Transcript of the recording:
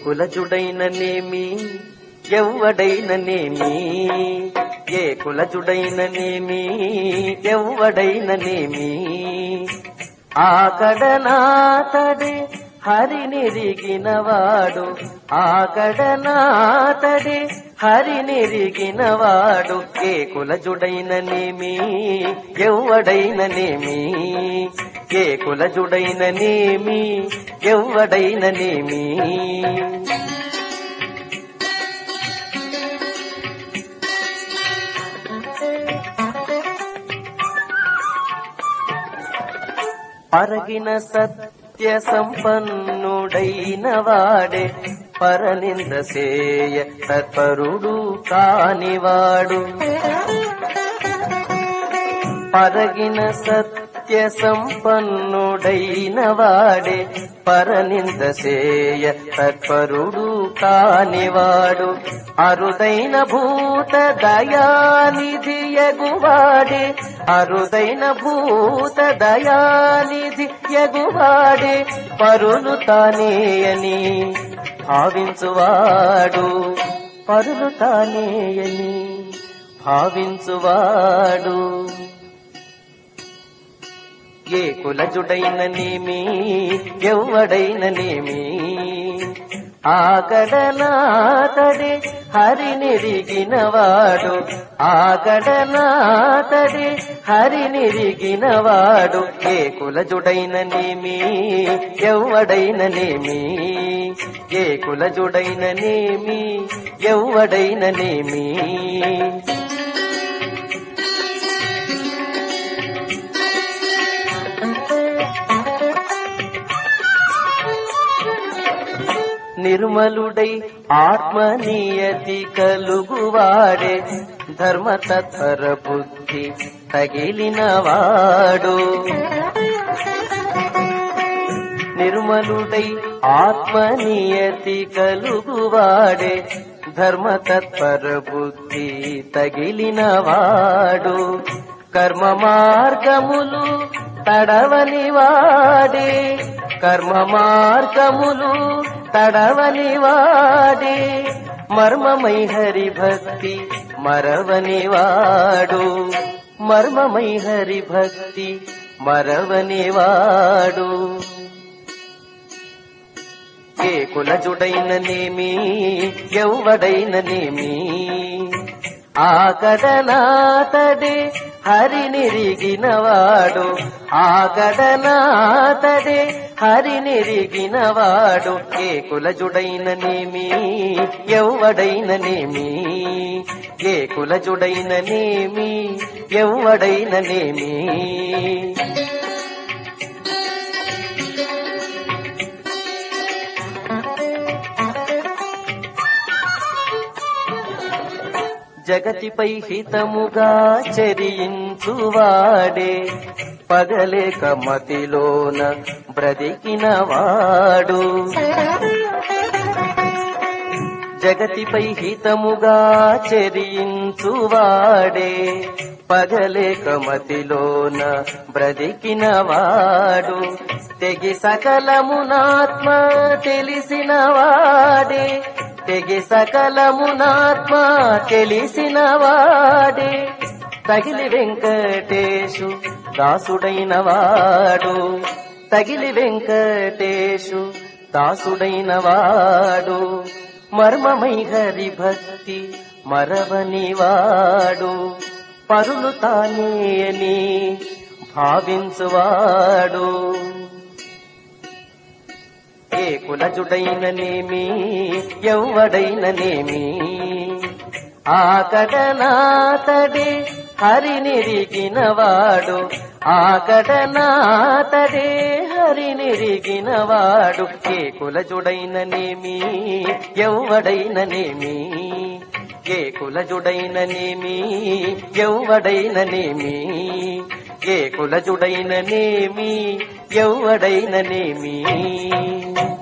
కులజుడైననేమి ఎవ్వడైననేమి ఏ కులజుడైననేమి ఎవ్వడైననేమి ఆకడనాతడే హరినిరిగినవాడు ఆకడనాతడే హరినిరిగినవాడు ఏ కులజుడైననేమి ఎవ్వడైననేమి ఏ కులజుడైననేమి ఎవ్వడైననేమి పరగిన సత్య సంపన్నుడైన వాడే పరనింద సేయ తత్పరుడు కానివాడు పరగిన సత్య సంపన్నుడైన వాడే పరనింద సేయ తత్పరుడు కానివాడు అరుదైన భూత దయానిధి యగువాడే అరుదైన భూత దయానిధి యగువాడే పరులు తానేయని భావించువాడు పరులు తానేయని భావించువాడు ఏ కులజుడైననేమి ఎవ్వడైననేమి ఆకడనాతడే హరినిరిగినవాడు ఆకడనాతడే హరినిరిగినవాడు ఏ కులజుడైననేమి ఎవ్వడైననేమి ఏ కులజుడైననేమి ఎవ్వడైననేమి నిర్మలుడై ఆత్మనియతి కలుగువాడే ధర్మతత్పర బుద్ధి తగిలినవాడు నిర్మలుడై ఆత్మనియతి కలుగువాడే ధర్మతత్పర బుద్ధి తగిలినవాడు కర్మ మార్గములు తడవని వాడే కర్మ మార్గములు తడవని వాడే మర్మమై హరి భక్తి మరవని వాడు మర్మమై హరి భక్తి మరవని వాడు ఏ కులజుడైననేమి ఎవ్వడైననేమి ఆకడనాతడే హరినిరిగినవాడు ఆకడనాతడే హరినిరిగినవాడు ఏ కులజుడైననేమి ఎవ్వడైననేమి ఏ కులజుడైననేమి ఎవ్వడైననేమి జగతిపై హితముగా చరించువాడే పగలేక మతిలోన బ్రతికినవాడు జగతిపై హితముగా చరించువాడే పగలేక మతిలోన బ్రతికినవాడు తెగి సకలమునాత్మ తెలిసినవాడే తెగి సకలమునాత్మ తెలిసినవాడే తగిలి వెంకటేశు దాసుడైన వాడు తగిలి వెంకటేశు దాసుడైన వాడు మర్మమై హరి భక్తి మరవని వాడు పరులు తానే అని భావించువాడు ఏ కులజుడైననేమి ఎవ్వడైననేమి ఆకడనాతడే హరినిరిగినవాడు ఆకడనాతడే హరినిరిగినవాడు ఏ కులజుడైననేమి ఎవ్వడైననేమి ఏ కులజుడైననేమి ఎవ్వడైననేమి ఏ కులజుడైననేమి ఎవ్వడైననేమి